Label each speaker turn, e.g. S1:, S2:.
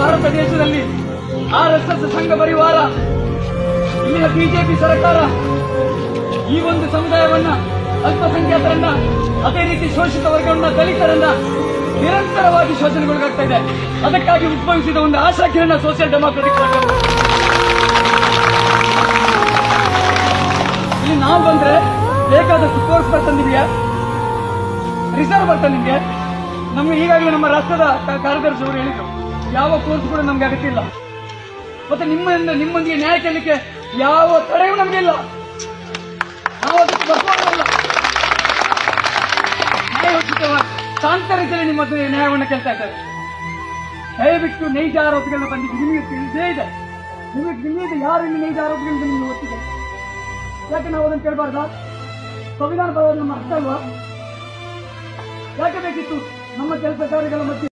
S1: ಭಾರತ ದೇಶದಲ್ಲಿ R S S ಸಂಘ ಪರಿವಾರ ಇಲ್ಲಿನ ಬಿಜೆಪಿ ಸರ್ಕಾರ ಈ ಒಂದು ಸಮುದಾಯವನ್ನ ಅಲ್ಪಸಂಖ್ಯಾತರನ್ನ ಅದೇ ರೀತಿ ಶೋಷಿತ ವರ್ಗವನ್ನ ದಲಿತರನ್ನ ನಿರಂತರವಾಗಿ ಶೋಷಣೆಗೊಳಗಾಗ್ತಾ ಇದೆ ಅದಕ್ಕಾಗಿ ಉದ್ಭವಿಸಿದ ಒಂದು Asha Kirana social democratic party ಇಲ್ಲಿ ನಾವು ಬಂದ್ರೆ ಬೇಕಾದಷ್ಟು ಕೋರ್ಸ್ ಬರ್ತಾ ನಿಮಗೆ ರಿಸರ್ವ್ ಬರ್ತಾ ನಿಮಗೆ ನಮ್ಗೆ ಈಗಾಗಲೇ ನಮ್ಮ ರಾಷ್ಟ್ರದ ಕ- ಕಾರ್ಯದರ್ಶಿ ಅವರು ಹೇಳಿದ್ರು ಯಾವ ಕೋರ್ಸ್ ಕೂಡ ನಮ್ಗೆ ಅಗತ್ಯ ಇಲ್ಲ ಮತ್ತೆ ನಿಮ್ಮಿಂದ ನಿಮ್ಮೊಂದಿಗೆ ನ್ಯಾಯ ಕೇಳಲಿಕ್ಕೆ ಯಾವ ತಡೆಯೂ ನಮ್ಗೆ ಇಲ್ಲ ನಾವು ಅದಕ್ಕೆ ಬಸವಲ್ಲ ನ್ಯಾಯೋಚಿತವಾಗಿ ಶಾಂತ ರೀತಿಯಲ್ಲಿ ನಿಮ್ಮ ಹತ್ರ ನ್ಯಾಯವನ್ನು ಕೇಳ್ತಾ ಇದ್ದಾರೆ ದಯವಿಟ್ಟು ನೈಜ ಆರೋಪಿಗಳನ್ನ ಬಂದಿದ್ದು ನಿಮಗೆ ತಿಳಿದೇ ಇದೆ ನಿಮಗೆ ತಿಳಿಯದೆ ಯಾರು ಇಲ್ಲಿ ನೈಜ ಆರೋಪಿಗಳಿಂದ ನಿಮಗೆ ಗೊತ್ತಿದೆ ಯಾಕೆ ನಾವು ಅದನ್ನು ಕೇಳಬಾರ್ದಾ ಸಂವಿಧಾನ ಬರೋದು ನಮ್ಮ ಅರ್ಥ ಅಲ್ವಾ ಯಾಕೆ ಬೇಕಿತ್ತು ನಮ್ಮ ಕೆಲಸ ಕಾರ್ಯಗಳ ಮಧ್ಯೆ